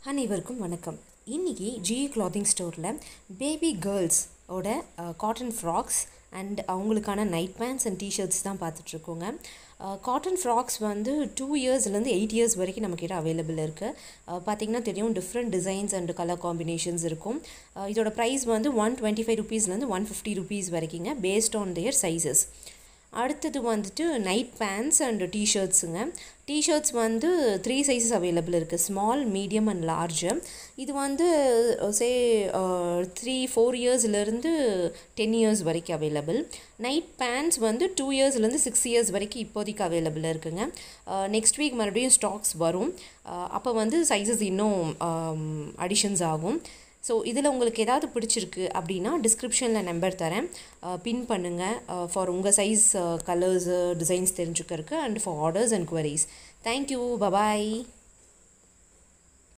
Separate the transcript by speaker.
Speaker 1: அனைவருக்கும் வணக்கம் இன்றைக்கி ஜி கிளாத்திங் ஸ்டோரில் பேபி கேர்ள்ஸ் ஓட காட்டன் ஃப்ராக்ஸ் அண்ட் அவங்களுக்கான நைட் பேண்ட்ஸ் அண்ட் டிஷர்ட்ஸ் தான் பார்த்துட்ருக்கோங்க காட்டன் ஃப்ராக்ஸ் வந்து டூ இயர்ஸ்லேருந்து எயிட் இயர்ஸ் வரைக்கும் நம்மக்கிட்ட அவைலபிள் இருக்குது பார்த்திங்கன்னா தெரியும் different designs and colour combinations இருக்கும் அஹ் இதோட ப்ரைஸ் வந்து ஒன் டுவெண்ட்டி ஃபைவ் ருபீஸ்லேருந்து ஒன் ஃபிஃப்டி ருபீஸ் வரைக்குங்க பேஸ்ட் ஆன் தேர் சைஸஸ் அடுத்தது வந்துட்டு நைட் பேண்ட்ஸ் அண்ட் டிஷர்ட்ஸுங்க டிஷர்ட்ஸ் வந்து த்ரீ சைஸஸ் அவைலபிள் இருக்குது ஸ்மால் மீடியம் அண்ட் லார்ஜு இது வந்து சே த்ரீ ஃபோர் இயர்ஸ்லேருந்து டென் இயர்ஸ் வரைக்கும் அவைலபிள் நைட் பேண்ட்ஸ் வந்து டூ இயர்ஸ்லேருந்து சிக்ஸ் இயர்ஸ் வரைக்கும் இப்போதைக்கு அவைலபிள் இருக்குங்க நெக்ஸ்ட் வீக் மறுபடியும் ஸ்டாக்ஸ் வரும் அப்போ வந்து சைஸஸ் இன்னும் அடிஷன்ஸ் ஆகும் ஸோ இதில் உங்களுக்கு ஏதாவது பிடிச்சிருக்கு அப்படின்னா டிஸ்கிரிப்ஷனில் நம்பர் தரேன் பின் பண்ணுங்கள் ஃபார் உங்கள் சைஸ் கலர்ஸு டிசைன்ஸ் தெரிஞ்சுக்கிறதுக்கு and for orders and queries thank you bye bye